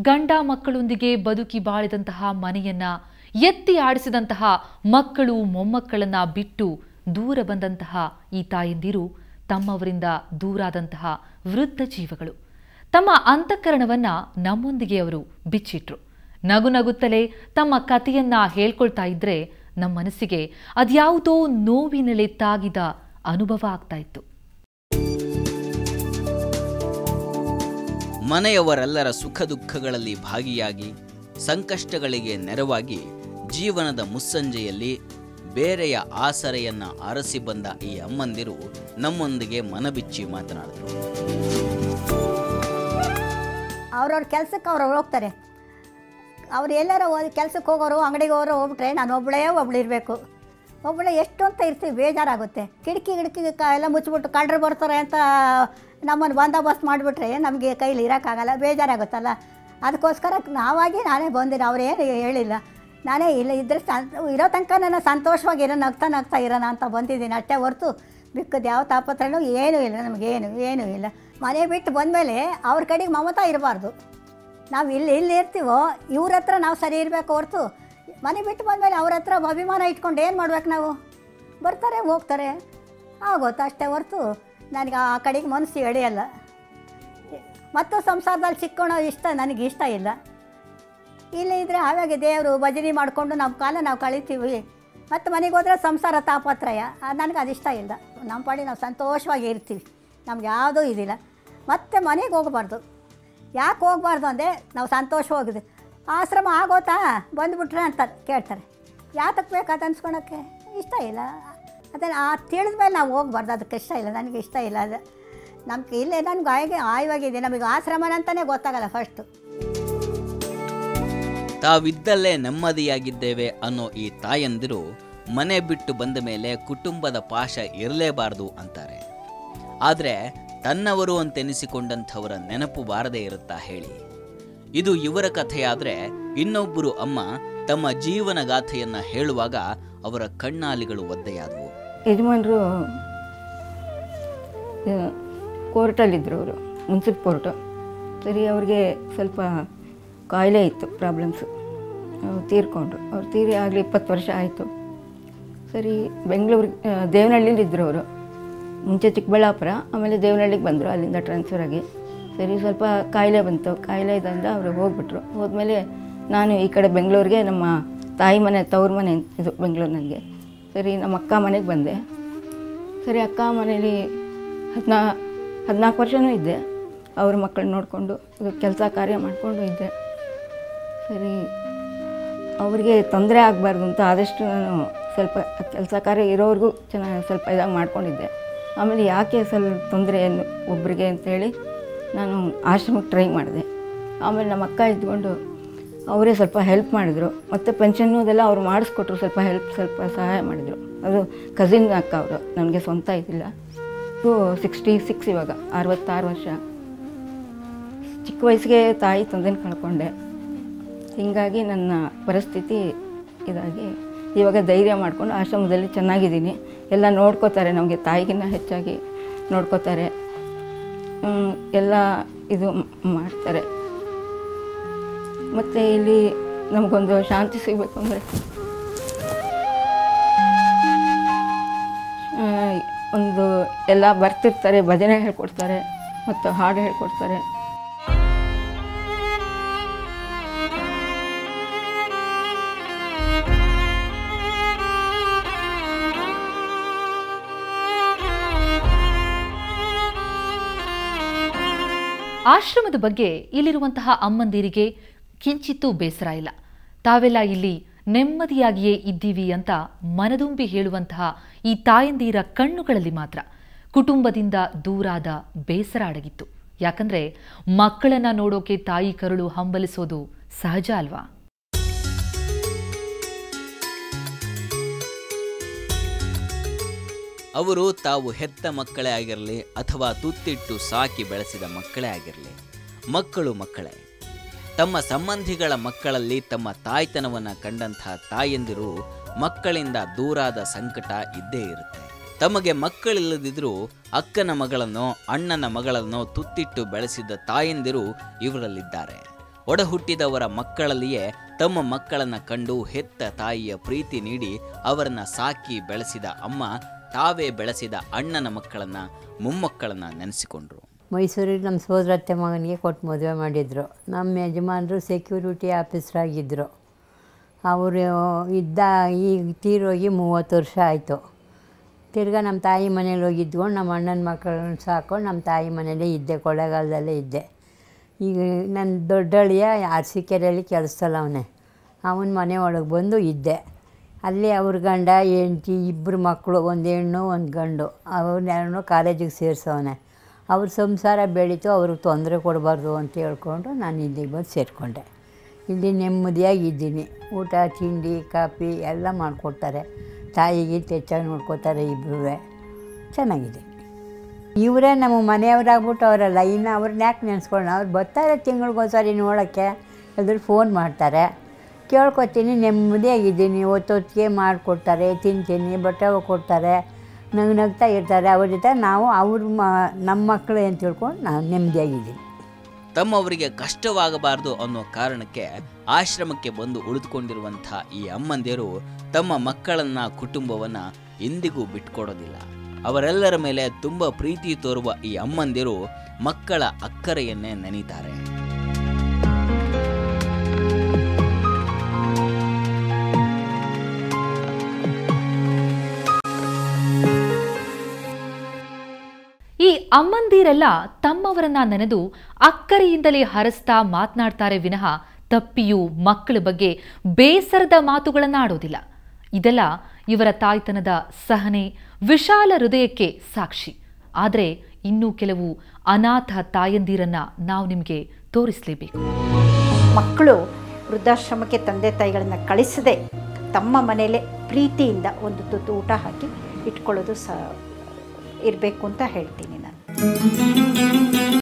ಗಂಡ ಮಕ್ಕಳೊಂದಿಗೆ ಬದುಕಿ ಬಾಳಿದಂತಹ ಮನೆಯನ್ನ ಎತ್ತಿ ಆಡಿಸಿದಂತಹ ಮಕ್ಕಳು ಮೊಮ್ಮಕ್ಕಳನ್ನ ಬಿಟ್ಟು ದೂರ ಬಂದಂತಹ ಈ ತಾಯಂದಿರು ತಮ್ಮವರಿಂದ ದೂರಾದಂತಹ ವೃದ್ಧ ಜೀವಗಳು ತಮ್ಮ ಅಂತಃಕರಣವನ್ನ ನಮ್ಮೊಂದಿಗೆ ಅವರು ಬಿಚ್ಚಿಟ್ರು ನಗು ನಗುತ್ತಲೇ ತಮ್ಮ ಕಥೆಯನ್ನ ಹೇಳ್ಕೊಳ್ತಾ ಇದ್ರೆ ನಮ್ಮ ಮನಸ್ಸಿಗೆ ಅದ್ಯಾವುದೋ ನೋವಿನಲೆ ತಾಗಿದ ಅನುಭವ ಆಗ್ತಾ ಇತ್ತು ಮನೆಯವರೆಲ್ಲರ ಸುಖ ದುಃಖಗಳಲ್ಲಿ ಭಾಗಿಯಾಗಿ ಸಂಕಷ್ಟಗಳಿಗೆ ನೆರವಾಗಿ ಜೀವನದ ಮುಸ್ಸಂಜೆಯಲ್ಲಿ ಬೇರೆಯ ಆಸರೆಯನ್ನ ಅರಸಿ ಬಂದ ಈ ಅಮ್ಮಂದಿರು ನಮ್ಮೊಂದಿಗೆ ಮನಬಿಚ್ಚಿ ಮಾತನಾಡಿದರು ಅವ್ರವ್ರ ಕೆಲ್ಸಕ್ಕೆ ಅವ್ರು ಹೋಗ್ತಾರೆ ಅವ್ರು ಎಲ್ಲಾರ ಹೋಗಿ ಕೆಲ್ಸಕ್ಕೆ ಹೋಗೋರು ಅಂಗಡಿಗೆ ಹೋಗೋರು ಹೋಗ್ಬಿಟ್ರೆ ನಾನು ಒಬ್ಬಳೇ ಒಬ್ಳು ಇರಬೇಕು ಒಬ್ಬಳೆ ಎಷ್ಟು ಅಂತ ಇರ್ತೀವಿ ಬೇಜಾರಾಗುತ್ತೆ ಕಿಟಕಿ ಗಿಡಕಿ ಕ ಎಲ್ಲ ಮುಚ್ಚಿಬಿಟ್ಟು ಕಳ್ಳರು ಬರ್ತಾರೆ ಅಂತ ನಮ್ಮನ್ನು ಬಂದೋಬಸ್ತ್ ಮಾಡಿಬಿಟ್ರೆ ನಮಗೆ ಕೈಲಿ ಇರೋಕ್ಕಾಗಲ್ಲ ಬೇಜಾರಾಗುತ್ತಲ್ಲ ಅದಕ್ಕೋಸ್ಕರ ನಾವಾಗಿ ನಾನೇ ಬಂದಿನಿ ಅವ್ರೇನು ಹೇಳಿಲ್ಲ ನಾನೇ ಇಲ್ಲ ಇದ್ರೆ ಸಂ ಇರೋ ತನಕ ನಾನು ಸಂತೋಷವಾಗಿರೋ ನಗ್ತಾ ನಗ್ತಾ ಇರೋಣ ಅಂತ ಬಂದಿದ್ದೀನಿ ಅಷ್ಟೇ ಹೊರ್ತು ಬಿಕ್ಕದು ಯಾವ ತಾಪತ್ರನೂ ಏನೂ ಇಲ್ಲ ನಮಗೇನು ಏನೂ ಇಲ್ಲ ಮನೆ ಬಿಟ್ಟು ಬಂದಮೇಲೆ ಅವ್ರ ಕಡೆಗೆ ಮಮತಾ ಇರಬಾರ್ದು ನಾವು ಇಲ್ಲಿ ಇಲ್ಲಿ ಇರ್ತೀವೋ ಇವ್ರ ಹತ್ರ ನಾವು ಸರಿ ಇರಬೇಕು ಹೊರ್ತು ಮನೆ ಬಿಟ್ಟು ಬಂದಮೇಲೆ ಅವ್ರ ಹತ್ರ ಅಭಿಮಾನ ಇಟ್ಕೊಂಡು ಏನು ಮಾಡ್ಬೇಕು ನಾವು ಬರ್ತಾರೆ ಹೋಗ್ತಾರೆ ಆಗೋತು ಅಷ್ಟೇ ಹೊರ್ತು ನನಗೆ ಆ ಕಡೆಗೆ ಮನಸ್ಸು ಎಳೆಯಲ್ಲ ಮತ್ತು ಸಂಸಾರದಲ್ಲಿ ಸಿಕ್ಕೊಳೋ ಇಷ್ಟ ನನಗೆ ಇಷ್ಟ ಇಲ್ಲ ಇಲ್ಲಿ ಇದ್ದರೆ ಹಾಗಾಗಿ ದೇವರು ಭಜನೆ ಮಾಡಿಕೊಂಡು ನಮ್ಮ ಕಾಲ ನಾವು ಕಳಿತೀವಿ ಮತ್ತು ಮನೆಗೆ ಹೋದರೆ ಸಂಸಾರ ತಾಪತ್ರಯ ನನಗೆ ಅದಿಷ್ಟ ಇಲ್ಲ ನಮ್ಮ ಪಾಡಿ ನಾವು ಸಂತೋಷವಾಗಿ ಇರ್ತೀವಿ ನಮ್ಗೆ ಯಾವುದೂ ಇದಿಲ್ಲ ಮತ್ತೆ ಮನೆಗೆ ಹೋಗಬಾರ್ದು ಯಾಕೆ ಹೋಗಬಾರ್ದು ಅಂದರೆ ನಾವು ಸಂತೋಷವಾಗಿದೆ ಆಶ್ರಮ ಆಗೋತಾ ಬಂದುಬಿಟ್ರೆ ಅಂತ ಕೇಳ್ತಾರೆ ಯಾತಕ್ಕೆ ಬೇಕು ಅದು ಅನ್ಸ್ಕೊಳಕ್ಕೆ ಇಷ್ಟ ಇಲ್ಲ ಅದನ್ನು ಆ ತಿಳಿದ ಮೇಲೆ ನಾವು ಹೋಗ್ಬಾರ್ದು ಅದಕ್ಕೆ ಇಷ್ಟ ಇಲ್ಲ ನನಗೆ ಇಷ್ಟ ಇಲ್ಲ ಅದು ನಮ್ಗೆ ಇಲ್ಲೇ ನನಗೆ ಆಯ್ಕೆ ಆಯವಾಗಿದೆ ನಮಗೆ ಆಶ್ರಮನ ಅಂತಲೇ ಗೊತ್ತಾಗಲ್ಲ ಫಸ್ಟು ತಾವಿದ್ದಲ್ಲೇ ನೆಮ್ಮದಿಯಾಗಿದ್ದೇವೆ ಅನ್ನೋ ಈ ತಾಯಂದಿರು ಮನೆ ಬಿಟ್ಟು ಬಂದ ಮೇಲೆ ಕುಟುಂಬದ ಪಾಶ ಇರಲೇಬಾರದು ಅಂತಾರೆ ಆದರೆ ತನ್ನವರು ಅಂತೆನಿಸಿಕೊಂಡಂಥವರ ನೆನಪು ಬಾರದೇ ಇರುತ್ತಾ ಹೇಳಿ ಇದು ಇವರ ಕಥೆಯಾದರೆ ಇನ್ನೊಬ್ಬರು ಅಮ್ಮ ತಮ್ಮ ಜೀವನ ಗಾಥೆಯನ್ನ ಹೇಳುವಾಗ ಅವರ ಕಣ್ಣಾಲಿಗಳು ಒದ್ದೆಯಾದವು ಯಜಮಾನರು ಕೋರ್ಟಲ್ಲಿದ್ದರು ಅವರು ಮುನ್ಸಿಪ್ ಕೋರ್ಟು ಸರಿ ಅವ್ರಿಗೆ ಸ್ವಲ್ಪ ಕಾಯಿಲೆ ಇತ್ತು ಪ್ರಾಬ್ಲಮ್ಸು ಅವ್ರು ತೀರ್ಕೊಂಡ್ರು ಅವ್ರು ತೀರಿ ಆಗಲಿ ಇಪ್ಪತ್ತು ವರ್ಷ ಆಯಿತು ಸರಿ ಬೆಂಗಳೂರಿಗೆ ದೇವನಹಳ್ಳಿಲಿ ಇದ್ದರು ಅವರು ಮುಂಚೆ ಚಿಕ್ಕಬಳ್ಳಾಪುರ ಆಮೇಲೆ ದೇವನಹಳ್ಳಿಗೆ ಬಂದರು ಅಲ್ಲಿಂದ ಟ್ರಾನ್ಸ್ಫರ್ ಆಗಿ ಸರಿ ಸ್ವಲ್ಪ ಕಾಯಿಲೆ ಬಂತು ಕಾಯಿಲೆ ಇದ್ದಿಂದ ಅವರು ಹೋಗ್ಬಿಟ್ರು ಹೋದ್ಮೇಲೆ ನಾನು ಈ ಕಡೆ ಬೆಂಗಳೂರಿಗೆ ನಮ್ಮ ತಾಯಿ ಮನೆ ತವ್ರ ಮನೆ ಇದು ಬೆಂಗಳೂರು ನನಗೆ ಸರಿ ನಮ್ಮ ಅಕ್ಕ ಮನೆಗೆ ಬಂದೆ ಸರಿ ಅಕ್ಕ ಮನೇಲಿ ಹದಿನಾ ಹದಿನಾಲ್ಕು ವರ್ಷವೂ ಇದ್ದೆ ಅವ್ರ ಮಕ್ಕಳನ್ನ ನೋಡಿಕೊಂಡು ಇದು ಕೆಲಸ ಕಾರ್ಯ ಮಾಡಿಕೊಂಡು ಇದ್ದೆ ಸರಿ ಅವರಿಗೆ ತೊಂದರೆ ಆಗಬಾರ್ದು ಅಂತ ಆದಷ್ಟು ನಾನು ಸ್ವಲ್ಪ ಕೆಲಸ ಕಾರ್ಯ ಇರೋವ್ರಿಗೂ ಚೆನ್ನಾಗಿ ಸ್ವಲ್ಪ ಇದಾಗಿ ಮಾಡ್ಕೊಂಡಿದ್ದೆ ಆಮೇಲೆ ಯಾಕೆ ಸ್ವಲ್ಪ ತೊಂದರೆ ಏನು ಒಬ್ಬರಿಗೆ ಅಂತೇಳಿ ನಾನು ಆಶ್ರಮಕ್ಕೆ ಟ್ರೈ ಮಾಡಿದೆ ಆಮೇಲೆ ನಮ್ಮ ಅಕ್ಕ ಇದ್ಕೊಂಡು ಅವರೇ ಸ್ವಲ್ಪ ಹೆಲ್ಪ್ ಮಾಡಿದರು ಮತ್ತು ಪೆನ್ಷನ್ನು ಅದೆಲ್ಲ ಅವ್ರು ಮಾಡಿಸ್ಕೊಟ್ರು ಸ್ವಲ್ಪ ಹೆಲ್ಪ್ ಸ್ವಲ್ಪ ಸಹಾಯ ಮಾಡಿದರು ಅದು ಕಸಿನ್ ಅಕ್ಕ ಅವರು ನನಗೆ ಸ್ವಂತ ಇದಿಲ್ಲ ಟು ಸಿಕ್ಸ್ಟಿ ಸಿಕ್ಸ್ ಇವಾಗ ಅರವತ್ತಾರು ವರ್ಷ ಚಿಕ್ಕ ವಯಸ್ಸಿಗೆ ತಾಯಿ ತಂದೆನ ಕಳ್ಕೊಂಡೆ ಹೀಗಾಗಿ ನನ್ನ ಪರಿಸ್ಥಿತಿ ಇದಾಗಿ ಇವಾಗ ಧೈರ್ಯ ಮಾಡಿಕೊಂಡು ಆಶ್ರಮದಲ್ಲಿ ಚೆನ್ನಾಗಿದ್ದೀನಿ ಎಲ್ಲ ನೋಡ್ಕೋತಾರೆ ನಮಗೆ ತಾಯಿಗಿನ್ನ ಹೆಚ್ಚಾಗಿ ನೋಡ್ಕೋತಾರೆ ಹ್ಮ್, ಎಲ್ಲ ಇದು ಮ್- ಮಾಡ್ತಾರೆ ಮತ್ತು ಇಲ್ಲಿ ನಮಗೊಂದು ಶಾಂತಿ ಸಿಗಬೇಕು ಅಂದರೆ ಒಂದು ಎಲ್ಲ ಬರ್ತಿರ್ತಾರೆ ಭಜನೆ ಹೇಳ್ಕೊಡ್ತಾರೆ ಮತ್ತು ಹಾಡು ಹೇಳ್ಕೊಡ್ತಾರೆ ಆಶ್ರಮದ ಬಗ್ಗೆ ಇಲ್ಲಿರುವಂತಹ ಅಮ್ಮಂದಿರಿಗೆ ಕಿಂಚಿತ್ತೂ ಬೇಸರ ಇಲ್ಲ ತಾವೆಲ್ಲ ಇಲ್ಲಿ ನೆಮ್ಮದಿಯಾಗಿಯೇ ಇದ್ದೀವಿ ಅಂತ ಮನದುಂಬಿ ಹೇಳುವಂತಹ ಈ ತಾಯಂದಿರ ಕಣ್ಣುಗಳಲ್ಲಿ ಮಾತ್ರ ಕುಟುಂಬದಿಂದ ದೂರಾದ ಬೇಸರ ಅಡಗಿತ್ತು ಯಾಕಂದ್ರೆ ಮಕ್ಕಳನ್ನ ನೋಡೋಕೆ ತಾಯಿ ಕರುಳು ಹಂಬಲಿಸೋದು ಸಹಜ ಅಲ್ವಾ ಅವರು ತಾವು ಹೆತ್ತ ಮಕ್ಕಳೇ ಆಗಿರಲಿ ಅಥವಾ ತುತ್ತಿಟ್ಟು ಸಾಕಿ ಬೆಳೆಸಿದ ಮಕ್ಕಳೇ ಆಗಿರಲಿ ಮಕ್ಕಳು ಮಕ್ಕಳೇ ತಮ್ಮ ಸಂಬಂಧಿಗಳ ಮಕ್ಕಳಲ್ಲಿ ತಮ್ಮ ತಾಯ್ತನವನ್ನು ಕಂಡಂತಹ ತಾಯಂದಿರು ಮಕ್ಕಳಿಂದ ದೂರಾದ ಸಂಕಟ ಇದ್ದೇ ಇರುತ್ತೆ ತಮಗೆ ಮಕ್ಕಳಿಲ್ಲದಿದ್ರೂ ಅಕ್ಕನ ಮಗಳನ್ನೋ ಅಣ್ಣನ ಮಗಳನ್ನೋ ತುತ್ತಿಟ್ಟು ಬೆಳೆಸಿದ ತಾಯಂದಿರು ಇವರಲ್ಲಿದ್ದಾರೆ ಒಡಹುಟ್ಟಿದವರ ಮಕ್ಕಳಲ್ಲಿಯೇ ತಮ್ಮ ಮಕ್ಕಳನ್ನ ಕಂಡು ಹೆತ್ತ ತಾಯಿಯ ಪ್ರೀತಿ ನೀಡಿ ಅವರನ್ನ ಸಾಕಿ ಬೆಳೆಸಿದ ಅಮ್ಮ ತಾವೇ ಬೆಳೆಸಿದ ಅಣ್ಣನ ಮಕ್ಕಳನ್ನ ಮೊಮ್ಮಕ್ಕಳನ್ನ ನೆನೆಸಿಕೊಂಡ್ರು ಮೈಸೂರಿಗೆ ನಮ್ಮ ಸೋದರತ್ತೆ ಮಗನಿಗೆ ಕೊಟ್ಟು ಮದುವೆ ಮಾಡಿದರು ನಮ್ಮ ಯಜಮಾನರು ಸೆಕ್ಯೂರಿಟಿ ಆಫೀಸರಾಗಿದ್ದರು ಅವರು ಇದ್ದ ಈಗ ತೀರೋಗಿ ಮೂವತ್ತು ವರ್ಷ ಆಯಿತು ತಿರ್ಗಾ ನಮ್ಮ ತಾಯಿ ಮನೇಲಿ ಹೋಗಿ ಇದ್ಕೊಂಡು ನಮ್ಮ ಅಣ್ಣನ ಮಕ್ಕಳನ್ನ ಸಾಕೊಂಡು ನಮ್ಮ ತಾಯಿ ಮನೇಲೇ ಇದ್ದೆ ಕೊಳ್ಳೇಗಾಲದಲ್ಲೇ ಇದ್ದೆ ಈಗ ನನ್ನ ದೊಡ್ಡಳಿಯ ಅರಸೀಕೆರೆಯಲ್ಲಿ ಕೆಲಸದಲ್ಲ ಅವನೇ ಅವನ ಮನೆ ಒಳಗೆ ಬಂದು ಇದ್ದೆ ಅಲ್ಲಿ ಅವ್ರ ಗಂಡ ಹೆಂಡ್ತಿ ಇಬ್ಬರು ಮಕ್ಕಳು ಒಂದು ಹೆಣ್ಣು ಒಂದು ಗಂಡು ಅವ್ರನ್ನೆರಡನ್ನೂ ಕಾಲೇಜಿಗೆ ಸೇರಿಸವನೆ ಅವ್ರ ಸಂಸಾರ ಬೆಳೀತು ಅವ್ರಿಗೆ ತೊಂದರೆ ಕೊಡಬಾರ್ದು ಅಂತ ಹೇಳ್ಕೊಂಡು ನಾನು ಇಲ್ಲಿಗೆ ಬಂದು ಸೇರಿಕೊಂಡೆ ಇಲ್ಲಿ ನೆಮ್ಮದಿಯಾಗಿ ಇದ್ದೀನಿ ಊಟ ತಿಂಡಿ ಕಾಫಿ ಎಲ್ಲ ಮಾಡಿಕೊಡ್ತಾರೆ ತಾಯಿಗೆ ಹೆಚ್ಚಾಗಿ ನೋಡ್ಕೋತಾರೆ ಇಬ್ಬರೂ ಚೆನ್ನಾಗಿದೆ ಇವರೇ ನಮ್ಮ ಮನೆಯವರಾಗ್ಬಿಟ್ಟು ಅವರಲ್ಲ ಇನ್ನು ಅವ್ರನ್ನ ಯಾಕೆ ನೆನೆಸ್ಕೊಂಡು ಅವ್ರು ಬರ್ತಾರೆ ತಿಂಗಳಿಗೊಂದ್ಸರಿ ನೋಡೋಕ್ಕೆ ಅದ್ರ ಫೋನ್ ಮಾಡ್ತಾರೆ ಕೇಳ್ಕೊತೀನಿ ನೆಮ್ಮದಿಯಾಗಿದ್ದೀನಿ ಹೊತ್ತೊತ್ತಿಗೆ ಮಾಡಿಕೊಡ್ತಾರೆ ತಿಂತೀನಿ ಬಟ್ಟೆ ಕೊಡ್ತಾರೆ ನಗು ನಗ್ತಾ ಇರ್ತಾರೆ ಅವ್ರ ಜೊತೆ ನಾವು ಅವ್ರ ಮ ನಮ್ಮ ಮಕ್ಕಳು ಅಂತ ತಿಳ್ಕೊಂಡು ನಾನು ನೆಮ್ಮದಿಯಾಗಿದ್ದೀನಿ ತಮ್ಮವರಿಗೆ ಕಷ್ಟವಾಗಬಾರದು ಅನ್ನೋ ಕಾರಣಕ್ಕೆ ಆಶ್ರಮಕ್ಕೆ ಬಂದು ಉಳಿದುಕೊಂಡಿರುವಂಥ ಈ ಅಮ್ಮಂದಿರು ತಮ್ಮ ಮಕ್ಕಳನ್ನ ಕುಟುಂಬವನ್ನ ಎಂದಿಗೂ ಬಿಟ್ಕೊಡೋದಿಲ್ಲ ಅವರೆಲ್ಲರ ಮೇಲೆ ತುಂಬ ಪ್ರೀತಿ ತೋರುವ ಈ ಅಮ್ಮಂದಿರು ಮಕ್ಕಳ ಅಕ್ಕರೆಯನ್ನೇ ನೆನೀತಾರೆ ಈ ಅಮ್ಮಂದಿರೆಲ್ಲ ತಮ್ಮವರನ್ನ ನೆನೆದು ಅಕ್ಕರೆಯಿಂದಲೇ ಹರಸ್ತಾ ಮಾತನಾಡ್ತಾರೆ ವಿನಃ ತಪ್ಪಿಯೂ ಮಕ್ಕಳ ಬಗ್ಗೆ ಬೇಸರದ ಮಾತುಗಳನ್ನ ಆಡೋದಿಲ್ಲ ಇದೆಲ್ಲ ಇವರ ತಾಯ್ತನದ ಸಹನೆ ವಿಶಾಲ ಹೃದಯಕ್ಕೆ ಸಾಕ್ಷಿ ಆದರೆ ಇನ್ನೂ ಕೆಲವು ಅನಾಥ ತಾಯಂದಿರನ್ನ ನಾವು ನಿಮಗೆ ತೋರಿಸಲೇಬೇಕು ಮಕ್ಕಳು ವೃದ್ಧಾಶ್ರಮಕ್ಕೆ ತಂದೆ ತಾಯಿಗಳನ್ನು ಕಳಿಸದೆ ತಮ್ಮ ಮನೆಯಲ್ಲೇ ಪ್ರೀತಿಯಿಂದ ಒಂದು ತುತ್ತು ಊಟ ಹಾಕಿ ಇಟ್ಕೊಳ್ಳೋದು ಸ ಇರಬೇಕು ಅಂತ ಹೇಳ್ತೀನಿ ನಾನು